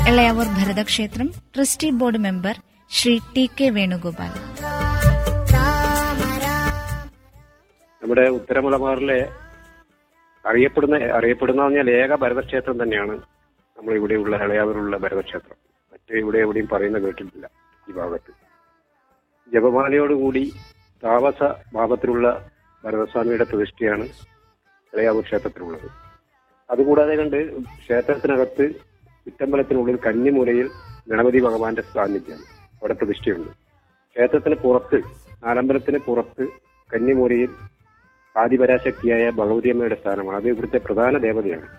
എളയാവൂർ ഭരതക്ഷേത്രം trustee board member Shri T K Venugopal നമ്മുടെ ഉത്തരമലബാറിലെ അറിയപ്പെടുന്ന അറിയപ്പെടുന്ന പറഞ്ഞാൽ ഏക ഭരതക്ഷേത്രം തന്നെയാണ് നമ്മൾ ഇവിടെയുള്ള ഇളയാവൂരുള്ള ഭരതക്ഷേത്രം മറ്റേ ഇവിടെ എവിടെയും പറയുന്ന കേട്ടിട്ടില്ല ഈ ഭാഗത്ത് ജപമാലയോടുകൂടി താമസ ഭാവത്തിലുള്ള ഭരതസ്വാമിയുടെ പ്രതിഷ്ഠയാണ് ഇളയാവൂർ ക്ഷേത്രത്തിലുള്ളത് അതുകൂടാതെ കണ്ട് ക്ഷേത്രത്തിനകത്ത് ചുറ്റമ്പലത്തിനുള്ളിൽ കന്നിമൂലയിൽ ഗണപതി ഭഗവാന്റെ സാന്നിധ്യമാണ് അവിടെ പ്രതിഷ്ഠയുണ്ട് ക്ഷേത്രത്തിന് പുറത്ത് നാലമ്പലത്തിന് പുറത്ത് കന്നിമൂലയിൽ ആദിപരാശക്തിയായ ഭഗവതിയമ്മയുടെ സ്ഥാനമാണ് അത് ഇവിടുത്തെ പ്രധാന ദേവതയാണ്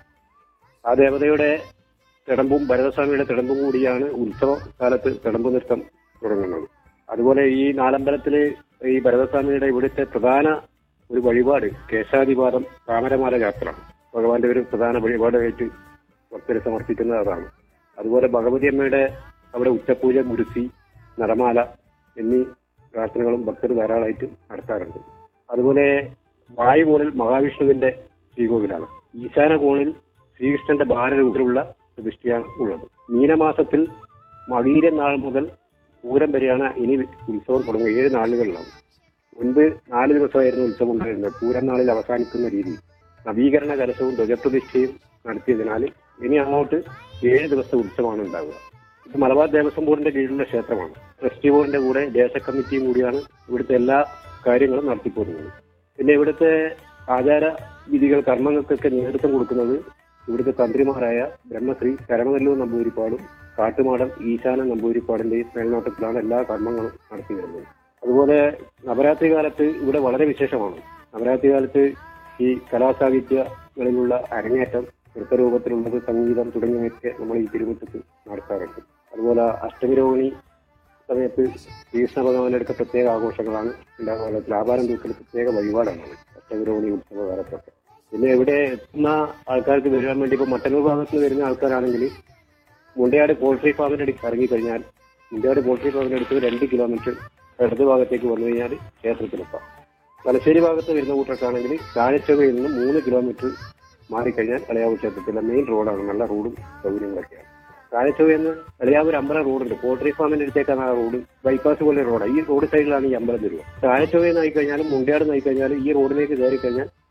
ആ ദേവതയുടെ തിടമ്പും ഭരതസ്വാമിയുടെ തിടമ്പും കൂടിയാണ് ഉത്സവ കാലത്ത് തിടമ്പ് നൃത്തം തുടങ്ങുന്നത് അതുപോലെ ഈ നാലമ്പലത്തില് ഈ ഭരതസ്വാമിയുടെ ഇവിടുത്തെ പ്രധാന ഒരു വഴിപാട് കേശാദിപാദം താമരമാല യാത്ര ഭഗവാന്റെ ഒരു പ്രധാന വഴിപാടായിട്ട് ഭക്തര് സമർപ്പിക്കുന്നത് അതാണ് അതുപോലെ ഭഗവതി അമ്മയുടെ അവിടെ ഉച്ചപൂജ ഗുരുസി നടമാല എന്നീ പ്രാർത്ഥനകളും ഭക്തർ ധാരാളമായിട്ട് നടത്താറുണ്ട് അതുപോലെ വായുകോണിൽ മഹാവിഷ്ണുവിന്റെ ശ്രീകോവിലാണ് ഈശാന കോണിൽ ശ്രീകൃഷ്ണന്റെ ഭാരരൂപത്തിലുള്ള പ്രതിഷ്ഠയാണ് ഉള്ളത് മീനമാസത്തിൽ മകീര നാൾ മുതൽ പൂരം വരെയാണ് ഇനി ഉത്സവം തുടങ്ങുക ഏഴ് നാളുകളിലാണ് മുൻപ് നാല് ദിവസമായിരുന്നു ഉത്സവം ഉണ്ടായിരുന്നത് പൂരം നാളിൽ അവസാനിക്കുന്ന രീതി നവീകരണ കലശവും ധ്വജപ്രതിഷ്ഠയും നടത്തിയതിനാൽ ഇനി അങ്ങോട്ട് ഏഴ് ദിവസത്തെ ഉത്സവമാണ് ഉണ്ടാവുക ഇത് മലബാർ ദേവസ്വം ബോർഡിന്റെ കീഴിലുള്ള ക്ഷേത്രമാണ് ട്രസ്റ്റി ബോർഡിന്റെ കൂടെ ദേശ കമ്മിറ്റിയും കൂടിയാണ് ഇവിടുത്തെ എല്ലാ കാര്യങ്ങളും നടത്തിപ്പോരുന്നത് പിന്നെ ഇവിടുത്തെ ആചാര വിധികൾ കർമ്മങ്ങൾക്കൊക്കെ നേതൃത്വം കൊടുക്കുന്നത് ഇവിടുത്തെ തന്ത്രിമാരായ ബ്രഹ്മശ്രീ കരമനല്ലൂർ നമ്പൂരിപ്പാടും കാട്ടുമാടൻ ഈശാന നമ്പൂരിപ്പാടിന്റെയും മേൽനോട്ടത്തിലാണ് എല്ലാ കർമ്മങ്ങളും നടത്തി വരുന്നത് അതുപോലെ നവരാത്രി കാലത്ത് ഇവിടെ വളരെ വിശേഷമാണ് നവരാത്രി കാലത്ത് ഈ കലാസാഹിത്യങ്ങളിലുള്ള അരങ്ങേറ്റം നൃത്തരൂപത്തിലുള്ളത് സംഗീതം തുടങ്ങിയവയൊക്കെ നമ്മൾ ഈ തിരുമുറ്റത്ത് നടത്താറുണ്ട് അതുപോലെ അഷ്ടമിരോഹിണി സമയത്ത് ശ്രീകൃഷ്ണ ഭഗവാനെടുത്ത പ്രത്യേക ആഘോഷങ്ങളാണ് ഉണ്ടാകുന്നത് വ്യാപാരം തൂക്കൽ പ്രത്യേക വഴിപാടാണ് അഷ്ടമിരോഹിണി ഉത്സവ കാലത്തൊക്കെ പിന്നെ ഇവിടെ എത്തുന്ന ആൾക്കാർക്ക് വരാൻ വേണ്ടി ഇപ്പൊ മട്ടന്നൂർ ഭാഗത്ത് നിന്ന് വരുന്ന ആൾക്കാരാണെങ്കിൽ മുണ്ടയാട് പോൾട്രി ഫാമിന്റെ അടുത്ത് ഇറങ്ങിക്കഴിഞ്ഞാൽ മുണ്ടയാട് പോൾട്രി ഫാമിന്റെ അടുത്ത് രണ്ട് കിലോമീറ്റർ ഇടത് ഭാഗത്തേക്ക് വന്നു കഴിഞ്ഞാൽ ക്ഷേത്രത്തിലെത്താം തലശ്ശേരി ഭാഗത്ത് വരുന്ന കൂട്ടർക്കാണെങ്കിൽ കാണിച്ചവയിൽ നിന്ന് മൂന്ന് കിലോമീറ്റർ മാറിക്കഴിഞ്ഞാൽ ഇളയാവൂർ ക്ഷേത്രത്തിലെ മെയിൻ റോഡാണ് നല്ല റോഡും സൗകര്യങ്ങളൊക്കെയാണ് കാണിച്ചവയിൽ നിന്ന് ഇളയാവൂർ അമ്പലം റോഡുണ്ട് പോൾട്രി ഫാമിന്റെ അടുത്തേക്കാണ് ആ റോഡ് ബൈപ്പാസ് പോലെ റോഡാണ് ഈ റോഡ് സൈഡിലാണ് ഈ അമ്പലം തരുക കാണിച്ചവയിൽ നിന്ന് ആയിക്കഴിഞ്ഞാലും മുണ്ടയാട് നിന്ന് ആയിക്കഴിഞ്ഞാലും ഈ റോഡിലേക്ക് കയറി കഴിഞ്ഞാൽ